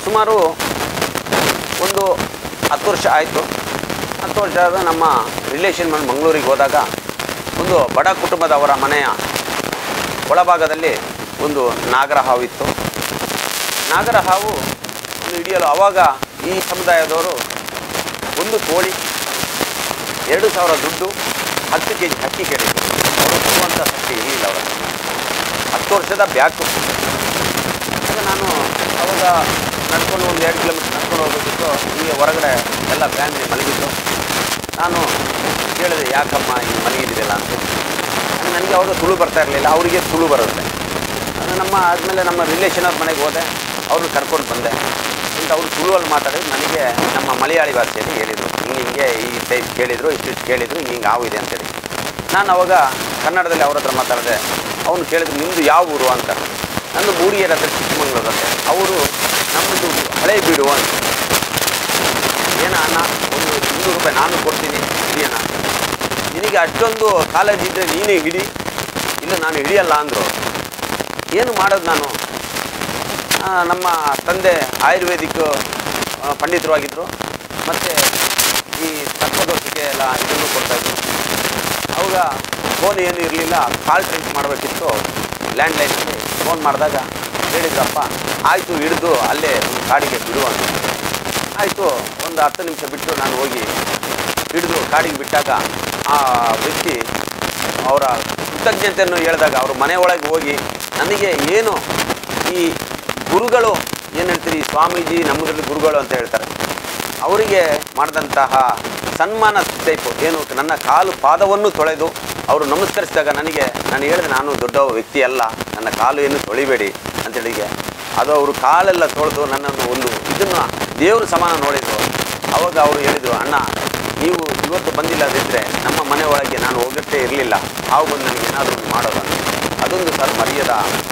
ಸುಮಾರು ಒಂದು ಹತ್ತು ವರ್ಷ ಆಯಿತು ಹತ್ತು ವರ್ಷ ಆದ ನಮ್ಮ ರಿಲೇಷನ್ ಮನೆ ಮಂಗಳೂರಿಗೆ ಹೋದಾಗ ಒಂದು ಬಡ ಕುಟುಂಬದವರ ಮನೆಯ ಒಳಭಾಗದಲ್ಲಿ ಒಂದು ನಾಗರ ಹಾವಿತ್ತು ನಾಗರ ಹಾವು ಒಂದು ಹಿಡಿಯಲು ಆವಾಗ ಈ ಸಮುದಾಯದವರು ಒಂದು ಕೋಳಿ ಎರಡು ಸಾವಿರ ದುಡ್ಡು ಹತ್ತು ಕೆ ಜಿ ಅಕ್ಕಿ ಕೇಳಿದ್ರು ಅವರು ಕೊಡುವಂಥ ಶಕ್ತಿ ಇರಲಿಲ್ಲ ಅವರ ಹತ್ರ. ಹತ್ತು ವರ್ಷದ ಬ್ಯಾಕು ಆಗ ನಾನು ಅವಾಗ ನಡ್ಕೊಂಡು ಒಂದು ಎರಡು ಕಿಲೋಮೀಟರ್ ನಡ್ಕೊಂಡು ಹೋಗೋದಿತ್ತು ಹೀಗೆ ಹೊರಗಡೆ ಎಲ್ಲ ಫ್ಯಾಮಿಲಿ ಮಲಗಿತ್ತು ನಾನು ಕೇಳಿದೆ ಯಾಕಮ್ಮ ಹಿಂಗೆ ಮಲಗಿದ್ದೀರಲ್ಲ ಅಂತ ಆಗ ನನಗೆ ಅವಾಗ ತುಳು ಬರ್ತಾ ಇರಲಿಲ್ಲ ಅವರಿಗೆ ತುಳು ಬರುತ್ತೆ ಅದು ನಮ್ಮ ಆದಮೇಲೆ ನಮ್ಮ ರಿಲೇಷನ್ ಅವ್ರ ಮನೆಗೆ ಹೋದೆ ಅವ್ರನ್ನ ಕರ್ಕೊಂಡು ಬಂದೆ ಅಂತ ಅವರು ತುಳುವಲ್ಲಿ ಮಾತಾಡಿದ್ರು ನನಗೆ ನಮ್ಮ ಮಲಯಾಳಿ ಭಾಷೆಯಲ್ಲಿ ಹೇಳಿದರು ಹಿಂಗೆ ಹಿಂಗೆ ಈ ಟೈಪ್ ಕೇಳಿದರು ಇಷ್ಟಿಷ್ಟು ಕೇಳಿದರು ಹಿಂಗೆ ಹಿಂಗೆ ಹಾವು ಇದೆ ಅಂತೇಳಿ ನಾನು ಅವಾಗ ಕನ್ನಡದಲ್ಲಿ ಅವ್ರ ಹತ್ರ ಮಾತಾಡಿದೆ ಅವನು ಕೇಳಿದ್ರು ನಿಮ್ಮದು ಯಾವ ಊರು ಅಂತ ನಂದು ಮೂಡಿಗೆರೆ ಹತ್ರ ಚಿಕ್ಕಮಂಗ್ಳೂರು ಅಂತ ಅವರು ನಮ್ಮದು ಹಳೆ ಬೀಡು ಅಂತ ಏನ ಅಣ್ಣ ಒಂದು ಇನ್ನೂರು ರೂಪಾಯಿ ನಾನು ಕೊಡ್ತೀನಿ ಹಿಡಿಯೋಣ ನಿನಗೆ ಅಷ್ಟೊಂದು ಕಾಲೇಜ್ ಇದ್ದರೆ ನೀನೇ ಹಿಡಿ ಇಲ್ಲ ನಾನು ಹಿಡಿಯಲ್ಲ ಅಂದರು ಏನು ಮಾಡೋದು ನಾನು ಆ, ನಮ್ಮ ತಂದೆ ಆಯುರ್ವೇದಿಕ್ ಆ, ಪಂಡಿತರು ಆಗಿದ್ದರು ಮತ್ತು ಈ ತತ್ವದೋಷಕ್ಕೆ ಎಲ್ಲ ಇದನ್ನು ಕೊಡ್ತಾಯಿದ್ರು ಅವಾಗ ಫೋನ್ ಏನು ಇರಲಿಲ್ಲ ಕಾಲ್ ಟ್ರೆಂಚ್ ಮಾಡಬೇಕಿತ್ತು ಲ್ಯಾಂಡ್ಲೈನಲ್ಲಿ ಫೋನ್ ಮಾಡಿದಾಗ ಹೇಳಿದ್ರಪ್ಪ ಆಯಿತು ಹಿಡಿದು ಅಲ್ಲೇ ಒಂದು ಕಾಡಿಗೆ ಬಿಡು ಅಂತ ಆಯಿತು ಒಂದು ಹತ್ತು ನಿಮಿಷ ಬಿಟ್ಟು ನಾನು ಹೋಗಿ ಹಿಡಿದು ಕಾಡಿಗೆ ಬಿಟ್ಟಾಗ ಆ ವ್ಯಕ್ತಿ ಅವರ ಕೃತಜ್ಞತೆಯನ್ನು ಹೇಳಿದಾಗ ಅವ್ರ ಮನೆ ಒಳಗೆ ಹೋಗಿ ನನಗೆ ಏನು ಈ ಗುರುಗಳು ಏನು ಹೇಳ್ತೀರಿ ಸ್ವಾಮೀಜಿ ನಮ್ಮದ್ರಲ್ಲಿ ಗುರುಗಳು ಅಂತ ಹೇಳ್ತಾರೆ ಅವರಿಗೆ ಮಾಡಿದಂತಹ ಸನ್ಮಾನ ಟೈಪು ಏನು ನನ್ನ ಕಾಲು ಪಾದವನ್ನು ತೊಳೆದು ಅವರು ನಮಸ್ಕರಿಸಿದಾಗ ನನಗೆ ನಾನು ಹೇಳಿದೆ ನಾನು ದೊಡ್ಡ ವ್ಯಕ್ತಿ ಅಲ್ಲ ನನ್ನ ಕಾಲು ಏನು ತೊಳಿಬೇಡಿ ಅಂತೇಳಿಗೆ ಅದು ಅವರು ಕಾಲೆಲ್ಲ ತೊಳೆದು ನನ್ನನ್ನು ಒಂದು ಇದನ್ನು ದೇವರು ಸಮಾನ ನೋಡಿದರು ಅವಾಗ ಅವರು ಹೇಳಿದರು ಅಣ್ಣ ನೀವು ಇವತ್ತು ಬಂದಿಲ್ಲದಿದ್ದರೆ ನಮ್ಮ ಮನೆ ಒಳಗೆ ನಾನು ಹೋಗಟ್ಟೇ ಇರಲಿಲ್ಲ ಹಾವು ಬಂದು ನನಗೆ ಏನಾದರೂ ಒಂದು ಮಾಡೋದು ಅಂತ. ಅದೊಂದು ಸರ್ ಮರ್ಯಾದ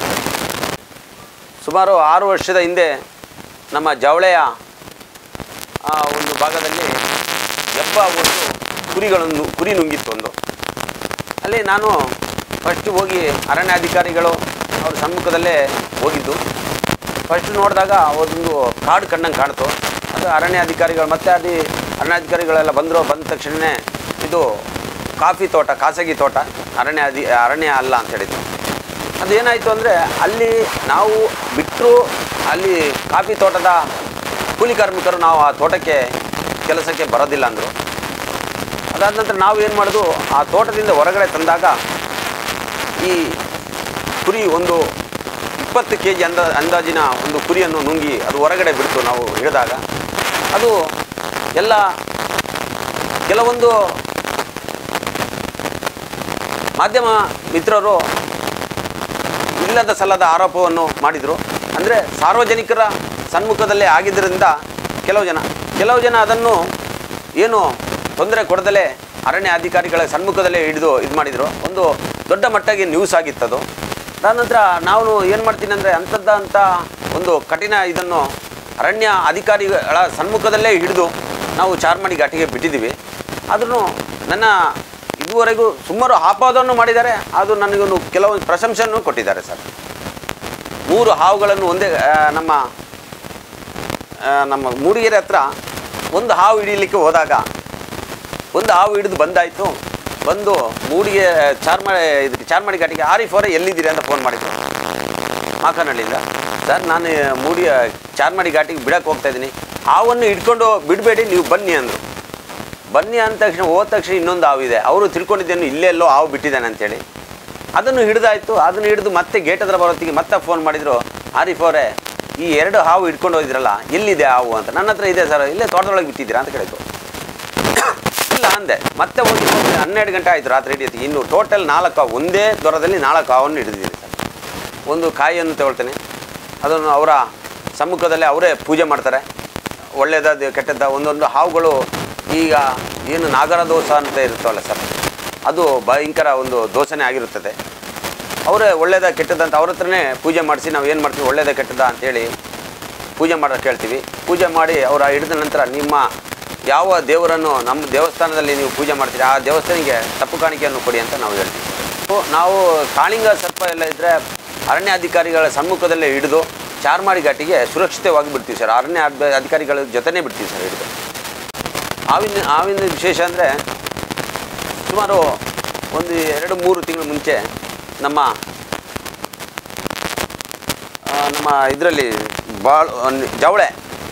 ಸುಮಾರು ಆರು ವರ್ಷದ ಹಿಂದೆ ನಮ್ಮ ಜವಳೆಯ ಆ ಒಂದು ಭಾಗದಲ್ಲಿ ಎಬ್ಬ ಒಂದು ಕುರಿಗಳನ್ನು ಕುರಿ ನುಂಗಿತ್ತು ಒಂದು ಅಲ್ಲಿ ನಾನು ಫಸ್ಟ್ ಹೋಗಿ ಅರಣ್ಯಾಧಿಕಾರಿಗಳು ಅವ್ರ ಸಮ್ಮುಖದಲ್ಲೇ ಹೋಗಿದ್ದು ಫಸ್ಟ್ ನೋಡಿದಾಗ ಒಂದು ಕಾಡು ಕಣ್ಣಂಗೆ ಕಾಣ್ತು ಅದು ಅರಣ್ಯಾಧಿಕಾರಿಗಳು ಮತ್ತೆ ಅಲ್ಲಿ ಅರಣ್ಯಾಧಿಕಾರಿಗಳೆಲ್ಲ ಬಂದರು ಬಂದ ತಕ್ಷಣವೇ ಇದು ಕಾಫಿ ತೋಟ ಖಾಸಗಿ ತೋಟ ಅರಣ್ಯ ಅಧಿ ಅರಣ್ಯ ಅಲ್ಲ ಅಂತ ಹೇಳಿದ್ರು ಅದೇನಾಯಿತು ಅಂದರೆ ಅಲ್ಲಿ ನಾವು ಬಿಟ್ಟರು ಅಲ್ಲಿ ಕಾಫಿ ತೋಟದ ಕೂಲಿ ಕಾರ್ಮಿಕರು ನಾವು ಆ ತೋಟಕ್ಕೆ ಕೆಲಸಕ್ಕೆ ಬರೋದಿಲ್ಲ ಅಂದರು ಅದಾದ ನಂತರ ನಾವು ಏನು ಮಾಡೋದು ಆ ತೋಟದಿಂದ ಹೊರಗಡೆ ತಂದಾಗ ಈ ಕುರಿ ಒಂದು ಇಪ್ಪತ್ತು ಕೆ ಜಿ ಅಂದ ಅಂದಾಜಿನ ಒಂದು ಕುರಿಯನ್ನು ನುಂಗಿ ಅದು ಹೊರಗಡೆ ಬಿಡ್ತು ನಾವು ಹಿಡಿದಾಗ ಅದು ಎಲ್ಲ ಕೆಲವೊಂದು ಮಾಧ್ಯಮ ಮಿತ್ರರು ಇಲ್ಲದ ಸಲ್ಲದ ಆರೋಪವನ್ನು ಮಾಡಿದರು ಅಂದರೆ ಸಾರ್ವಜನಿಕರ ಸನ್ಮುಖದಲ್ಲೇ ಆಗಿದ್ದರಿಂದ ಕೆಲವು ಜನ ಕೆಲವು ಜನ ಅದನ್ನು ಏನು ತೊಂದರೆ ಕೊಡದಲೇ ಅರಣ್ಯ ಅಧಿಕಾರಿಗಳ ಸನ್ಮುಖದಲ್ಲೇ ಹಿಡಿದು ಇದು ಮಾಡಿದರು ಒಂದು ದೊಡ್ಡ ಮಟ್ಟಿಗೆ ನ್ಯೂಸ್ ಆಗಿತ್ತದು ಅದಾದ ನಂತರ ನಾವು ಏನು ಮಾಡ್ತೀನಿ ಅಂದರೆ ಅಂಥದ್ದಂಥ ಒಂದು ಕಠಿಣ ಇದನ್ನು ಅರಣ್ಯ ಅಧಿಕಾರಿಗಳ ಸನ್ಮುಖದಲ್ಲೇ ಹಿಡಿದು ನಾವು ಚಾರ್ಮಡಿ ಘಾಟಿಗೆ ಬಿಟ್ಟಿದ್ದೀವಿ ಆದ್ರೂ ನನ್ನ ಇದುವರೆಗೂ ಸುಮಾರು ಆಪಾದವನ್ನು ಮಾಡಿದ್ದಾರೆ ಅದು ನನಗೊಂದು ಕೆಲವೊಂದು ಪ್ರಶಂಸೆಯನ್ನು ಕೊಟ್ಟಿದ್ದಾರೆ ಸರ್ ಮೂರು ಹಾವುಗಳನ್ನು ಒಂದೇ ಆ, ನಮ್ಮ ಆ, ನಮ್ಮ ಮೂಡಿಗೆರೆ ಹತ್ರ ಒಂದು ಹಾವು ಹಿಡೀಲಿಕ್ಕೆ ಹೋದಾಗ ಒಂದು ಹಾವು ಹಿಡಿದು ಬಂದಾಯಿತು ಬಂದು ಮೂಡಿಗೆ ಚಾರ್ಮಡಿ ಇದಕ್ಕೆ ಚಾರ್ಮಡಿ ಘಾಟಿಗೆ ಆರಿಫ್ ಅವರೇ ಎಲ್ಲಿದ್ದೀರಿ ಅಂತ ಫೋನ್ ಮಾಡಿದ್ರು ಮಾಕನಹಳ್ಳಿಯಿಂದ ಸರ್ ನಾನು ಮೂಡಿಯ ಚಾರ್ಮಡಿ ಘಾಟಿಗೆ ಬಿಡಕ್ಕೆ ಹೋಗ್ತಾ ಇದ್ದೀನಿ ಹಾವನ್ನು ಹಿಡ್ಕೊಂಡು ಬಿಡಬೇಡಿ ನೀವು ಬನ್ನಿ ಅಂದರು ಬನ್ನಿ ಅಂದ ತಕ್ಷಣ ಹೋದ ತಕ್ಷಣ ಇನ್ನೊಂದು ಹಾವು ಇದೆ ಅವರು ತಿಳ್ಕೊಂಡಿದ್ದೇನು ಇಲ್ಲೇ ಎಲ್ಲೋ ಹಾವು ಬಿಟ್ಟಿದ್ದಾನೆ ಅಂತೇಳಿ ಅದನ್ನು ಹಿಡಿದಾಯ್ತು ಅದನ್ನು ಹಿಡಿದು ಮತ್ತೆ ಗೇಟ್ ಹತ್ರ ಬರೋತ್ತಿಗೆ ಮತ್ತೆ ಫೋನ್ ಮಾಡಿದರು ಆರಿಫ್ ಅವರೇ ಈ ಎರಡು ಹಾವು ಹಿಡ್ಕೊಂಡು ಹೋಗಿದ್ರಲ್ಲ ಎಲ್ಲಿದೆ ಹಾವು ಅಂತ ನನ್ನ ಹತ್ರ ಇದೆ ಸರ್ ಇಲ್ಲೇ ತೋಟದೊಳಗೆ ಬಿಟ್ಟಿದ್ದೀರಾ ಅಂತ ಕೇಳಿದ್ರು ಇಲ್ಲ ಅಂದೆ ಮತ್ತೆ ಹೋಗಿ ಹೋಗಿ ಹನ್ನೆರಡು ಗಂಟೆ ಆಯಿತು ರಾತ್ರಿ ಹಿಡಿಯೋತ್ತಿಗೆ ಇನ್ನು ಟೋಟಲ್ ನಾಲ್ಕು ಹಾವು ಒಂದೇ ದೊರದಲ್ಲಿ ನಾಲ್ಕು ಹಾವನ್ನು ಹಿಡಿದಿದ್ದೀನಿ ಸರ್ ಒಂದು ಕಾಯಿಯನ್ನು ತಗೊಳ್ತೇನೆ ಅದನ್ನು ಅವರ ಸಮ್ಮುಖದಲ್ಲೇ ಅವರೇ ಪೂಜೆ ಮಾಡ್ತಾರೆ ಒಳ್ಳೆಯದಾದ ಕೆಟ್ಟದ್ದ ಒಂದೊಂದು ಹಾವುಗಳು ಈಗ ಏನು ನಾಗರ ದೋಷ ಅಂತ ಇರುತ್ತವಲ್ಲ ಸರ್ ಅದು ಭಯಂಕರ ಒಂದು ದೋಷನೇ ಆಗಿರುತ್ತದೆ ಅವರೇ ಒಳ್ಳೇದ ಕೆಟ್ಟದ ಅಂತ ಅವ್ರ ಹತ್ರನೇ ಪೂಜೆ ಮಾಡಿಸಿ ನಾವು ಏನು ಮಾಡ್ತೀವಿ ಒಳ್ಳೇದ ಕೆಟ್ಟದ ಅಂತೇಳಿ ಪೂಜೆ ಮಾಡೋಕೆ ಹೇಳ್ತೀವಿ ಪೂಜೆ ಮಾಡಿ ಅವರ ಹಿಡಿದ ನಂತರ ನಿಮ್ಮ ಯಾವ ದೇವರನ್ನು ನಮ್ಮ ದೇವಸ್ಥಾನದಲ್ಲಿ ನೀವು ಪೂಜೆ ಮಾಡ್ತೀರಿ ಆ ದೇವಸ್ಥಾನಿಗೆ ತಪ್ಪು ಕಾಣಿಕೆಯನ್ನು ಕೊಡಿ ಅಂತ ನಾವು ಹೇಳ್ತೀವಿ ಸೊ ನಾವು ಕಾಳಿಂಗ ಸರ್ಪ ಎಲ್ಲ ಇದ್ದರೆ ಅರಣ್ಯಾಧಿಕಾರಿಗಳ ಸಮ್ಮುಖದಲ್ಲೇ ಹಿಡಿದು ಚಾರ್ಮಾಡಿ ಘಾಟಿಗೆ ಸುರಕ್ಷಿತವಾಗಿ ಬಿಡ್ತೀವಿ ಸರ್ ಅರಣ್ಯ ಅದ್- ಅಧಿಕಾರಿಗಳ ಜೊತೆನೇ ಬಿಡ್ತೀವಿ ಸರ್ ಹಿಡಿದು ಆವಿನ ಆವಿನ ವಿಶೇಷ ಅಂದರೆ ಸುಮಾರು ಒಂದು ಎರಡು ಮೂರು ತಿಂಗಳ ಮುಂಚೆ ನಮ್ಮ ಆ, ನಮ್ಮ ಇದರಲ್ಲಿ ಭಾಳ ಜವಳೆ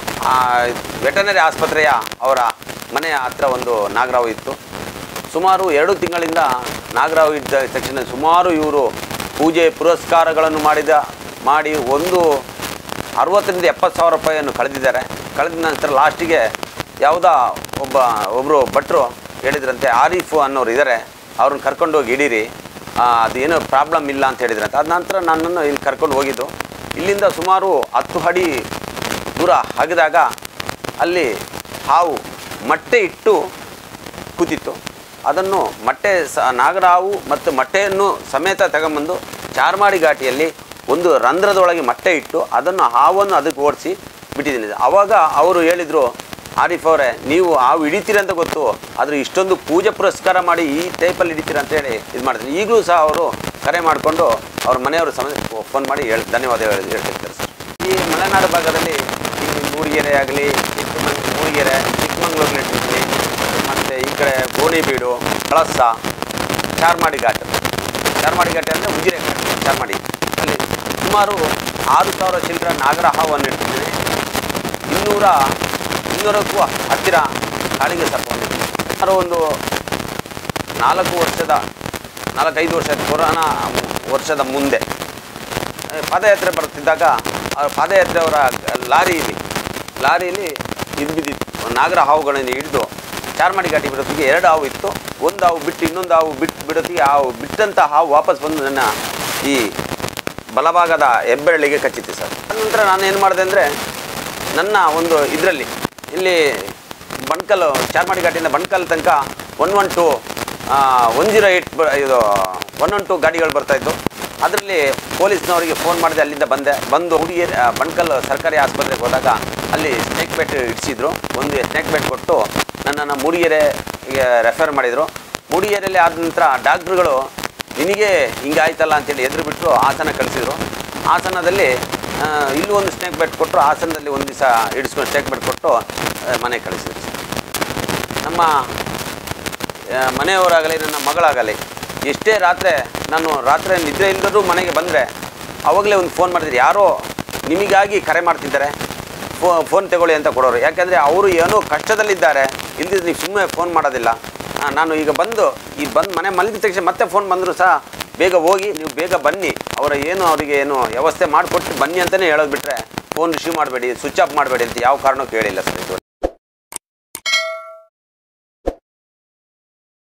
ವೆಟನರಿ ಆಸ್ಪತ್ರೆಯ ಅವರ ಮನೆಯ ಹತ್ರ ಒಂದು ನಾಗರಾವು ಇತ್ತು ಸುಮಾರು ಎರಡು ತಿಂಗಳಿಂದ ನಾಗರಾವು ಇದ್ದ ತಕ್ಷಣ ಸುಮಾರು ಇವರು ಪೂಜೆ ಪುರಸ್ಕಾರಗಳನ್ನು ಮಾಡಿದ ಮಾಡಿ ಒಂದು ಅರವತ್ತರಿಂದ ಎಪ್ಪತ್ತು ಸಾವಿರ ರೂಪಾಯಿಯನ್ನು ಕಳೆದಿದ್ದಾರೆ ಕಳೆದ ನಂತರ ಲಾಸ್ಟಿಗೆ ಯಾವುದೋ ಒಬ್ಬ ಒಬ್ಬರು ಭಟ್ರು ಹೇಳಿದ್ರಂತೆ ಆರೀಫ್ ಅನ್ನೋರು ಇದ್ದಾರೆ ಅವ್ರನ್ನ ಕರ್ಕೊಂಡು ಹೋಗಿ ಹಿಡೀರಿ ಆ, ಅದು ಏನೋ ಪ್ರಾಬ್ಲಮ್ ಇಲ್ಲ ಅಂತ ಹೇಳಿದ್ರಂತೆ ಅದ ನಂತರ ನನ್ನನ್ನು ಇಲ್ಲಿ ಕರ್ಕೊಂಡು ಹೋಗಿದ್ದು ಇಲ್ಲಿಂದ ಸುಮಾರು ಹತ್ತು ಅಡಿ ದೂರ ಹಗಿದಾಗ ಅಲ್ಲಿ ಹಾವು ಮೊಟ್ಟೆ ಇಟ್ಟು ಕೂತಿತ್ತು ಅದನ್ನು ಮೊಟ್ಟೆ ಸ ನಾಗರಾವು ಮತ್ತು ಮೊಟ್ಟೆಯನ್ನು ಸಮೇತ ತಗೊಂಬಂದು ಚಾರ್ಮಾಡಿ ಘಾಟಿಯಲ್ಲಿ ಒಂದು ರಂಧ್ರದೊಳಗೆ ಮೊಟ್ಟೆ ಇಟ್ಟು ಅದನ್ನು ಹಾವನ್ನು ಅದಕ್ಕೆ ಓಡಿಸಿ ಬಿಟ್ಟಿದ್ದೀನಿ ಆವಾಗ ಅವರು ಹೇಳಿದರು ಆರಿಫ್ ಅವರೇ ನೀವು ಹಾವು ಹಿಡಿತೀರ ಅಂತ ಗೊತ್ತು ಆದರೆ ಇಷ್ಟೊಂದು ಪೂಜೆ ಪುರಸ್ಕಾರ ಮಾಡಿ ಈ ಟೈಪಲ್ಲಿ ಹಿಡಿತೀರ ಅಂತೇಳಿ ಇದು ಮಾಡ್ತೀನಿ ಈಗಲೂ ಸಹ ಅವರು ಕರೆ ಮಾಡಿಕೊಂಡು ಅವ್ರ ಮನೆಯವರು ಸಮೇತ ಫೋನ್ ಮಾಡಿ ಹೇಳಿ ಧನ್ಯವಾದ ಹೇಳಿ ಹೇಳ್ತಿರ್ತಾರೆ ಸರ್ ಈ ಮಲೆನಾಡು ಭಾಗದಲ್ಲಿ ಈ ಮೂಡಿಗೆರೆ ಆಗಲಿ ಚಿಕ್ಕಮಂಗ್ ಮೂಡಿಗೆರೆ ಚಿಕ್ಕಮಂಗ್ಳೂರು ಇರ್ಲಿ ಮತ್ತು ಈ ಕಡೆ ಗೋಣಿಬೀಡು ಕಳಸ ಚಾರ್ಮಾಡಿ ಘಾಟ್ ಚಾರ್ಮಾಡಿ ಘಾಟ್ ಅಂದರೆ ಉಜಿರೆ ಘಾಟ್ ಚಾರ್ಮಾಡಿ ಅಲ್ಲಿ ಸುಮಾರು ಆರು ಸಾವಿರ ಚಿಲ್ಲರ ನಾಗರ ಹಾವನ್ನು ಇಟ್ಟಿದ್ದೀನಿ ಇನ್ನೂರ ಇನ್ನೂರಕ್ಕೂ ಹತ್ತಿರ ಕಾಳಿಗೆ ಸರ್ಪವನ್ನು ಇಟ್ಟಿದ್ದೀನಿ ಸುಮಾರು ಒಂದು ನಾಲ್ಕು ವರ್ಷದ ನಾಲ್ಕೈದು ವರ್ಷ ಕೊರೋನಾ ವರ್ಷದ ಮುಂದೆ ಆ, ಪಾದಯಾತ್ರೆ ಬರ್ತಿದ್ದಾಗ ಆ ಪಾದಯಾತ್ರೆ ಅವರ ಲಾರಿಯಲ್ಲಿ ಲಾರಿಯಲ್ಲಿ ಇದು ಬಿದ್ದಿತ್ತು ನಾಗರ ಹಾವುಗಳನ್ನು ಹಿಡಿದು ಚಾರ್ಮಾಡಿ ಘಾಟಿ ಬಿಡೋತ್ತಿಗೆ ಎರಡು ಹಾವು ಇತ್ತು ಒಂದು ಹಾವು ಬಿಟ್ಟು ಇನ್ನೊಂದು ಹಾವು ಬಿಟ್ಟು ಬಿಡೋತ್ತಿಗೆ ಹಾವು ಬಿಟ್ಟಂಥ ಹಾವು ವಾಪಸ್ ಬಂದು ನನ್ನ ಈ ಬಲಭಾಗದ ಹೆಬ್ಬೆರಳಿಗೆ ಕಚ್ಚಿತ್ತು ಸರ್ ನಂತರ ನಾನು ಏನು ಮಾಡಿದೆ ಅಂದರೆ ನನ್ನ ಒಂದು ಇದರಲ್ಲಿ ಇಲ್ಲಿ ಬಣ್ಕಲ್ ಚಾರ್ಮಾಡಿ ಘಾಟಿಯಿಂದ ಬಣ್ಕಲ್ ತನಕ one one two one zero eight ಇದು ಒನ್ ಒನ್ ಟು ಗಾಡಿಗಳು ಬರ್ತಾಯಿತ್ತು ಅದರಲ್ಲಿ ಪೊಲೀಸ್ನವರಿಗೆ ಫೋನ್ ಮಾಡಿದೆ ಅಲ್ಲಿಂದ ಬಂದೆ ಬಂದು ಹುಡುಗಿಯರ್ ಬಣ್ಕಲ್ ಸರ್ಕಾರಿ ಆಸ್ಪತ್ರೆಗೆ ಹೋದಾಗ ಅಲ್ಲಿ ಸ್ನೇಕ್ ಬೆಟ್ ಇಡಿಸಿದ್ರು ಒಂದು ಸ್ನೇಕ್ ಬೆಟ್ ಕೊಟ್ಟು ನನ್ನನ್ನು ಮೂಡಿಗೆರೆಗೆ ರೆಫರ್ ಮಾಡಿದರು ಮೂಡಿಗೆರೆಯಲ್ಲಿ ಆದ ನಂತರ ಡಾಕ್ಟ್ರುಗಳು ನಿನಗೆ ಹಿಂಗೆ ಆಯ್ತಲ್ಲ ಅಂತೇಳಿ ಎದುರು ಬಿಟ್ಟು ಹಾಸನ ಕಳಿಸಿದ್ರು ಹಾಸನದಲ್ಲಿ ಆ, ಇಲ್ಲೂ ಒಂದು ಸ್ನೇಕ್ ಬೆಟ್ ಕೊಟ್ಟರು ಹಾಸನದಲ್ಲಿ ಒಂದು ದಿವಸ ಇಡಿಸ್ಕೊಂಡು ಸ್ನೇಕ್ ಬೆಟ್ ಕೊಟ್ಟು ಆ, ಮನೆಗೆ ಕಳಿಸಿದ್ರು ನಮ್ಮ ಆ, ಮನೆಯವರಾಗಲಿ ನನ್ನ ಮಗಳಾಗಲಿ ಎಷ್ಟೇ ರಾತ್ರಿ ನಾನು ರಾತ್ರಿ ನಿದ್ರೆ ಇಲ್ಲದರೂ ಮನೆಗೆ ಬಂದರೆ ಅವಾಗಲೇ ಒಂದು ಫೋನ್ ಮಾಡಿದ್ರು ಯಾರೋ ನಿಮಗಾಗಿ ಕರೆ ಮಾಡ್ತಿದ್ದಾರೆ ಫೋ ಫೋನ್ ತಗೊಳ್ಳಿ ಅಂತ ಕೊಡೋರು ಯಾಕೆಂದರೆ ಅವರು ಏನೋ ಕಷ್ಟದಲ್ಲಿದ್ದಾರೆ ಇಲ್ದಿದ್ರೆ ನೀವು ಸುಮ್ಮನೆ ಫೋನ್ ಮಾಡೋದಿಲ್ಲ ಆ, ನಾನು ಈಗ ಬಂದು ಈ ಬಂದು ಮನೆ ಮಲಗಿದ ತಕ್ಷಣ ಮತ್ತೆ ಫೋನ್ ಬಂದರೂ ಸಹ ಬೇಗ ಹೋಗಿ ನೀವು ಬೇಗ ಬನ್ನಿ ಅವರ ಏನು ಅವರಿಗೆ ಏನು ವ್ಯವಸ್ಥೆ ಮಾಡಿಕೊಟ್ಟು ಬನ್ನಿ ಅಂತಲೇ ಹೇಳೋದು ಬಿಟ್ಟರೆ ಫೋನ್ ರಿಸೀವ್ ಮಾಡಬೇಡಿ ಸ್ವಿಚ್ ಆಫ್ ಮಾಡಬೇಡಿ ಅಂತ ಯಾವ ಕಾರಣಕ್ಕೂ ಹೇಳಿಲ್ಲ ಸರ್ ಇದು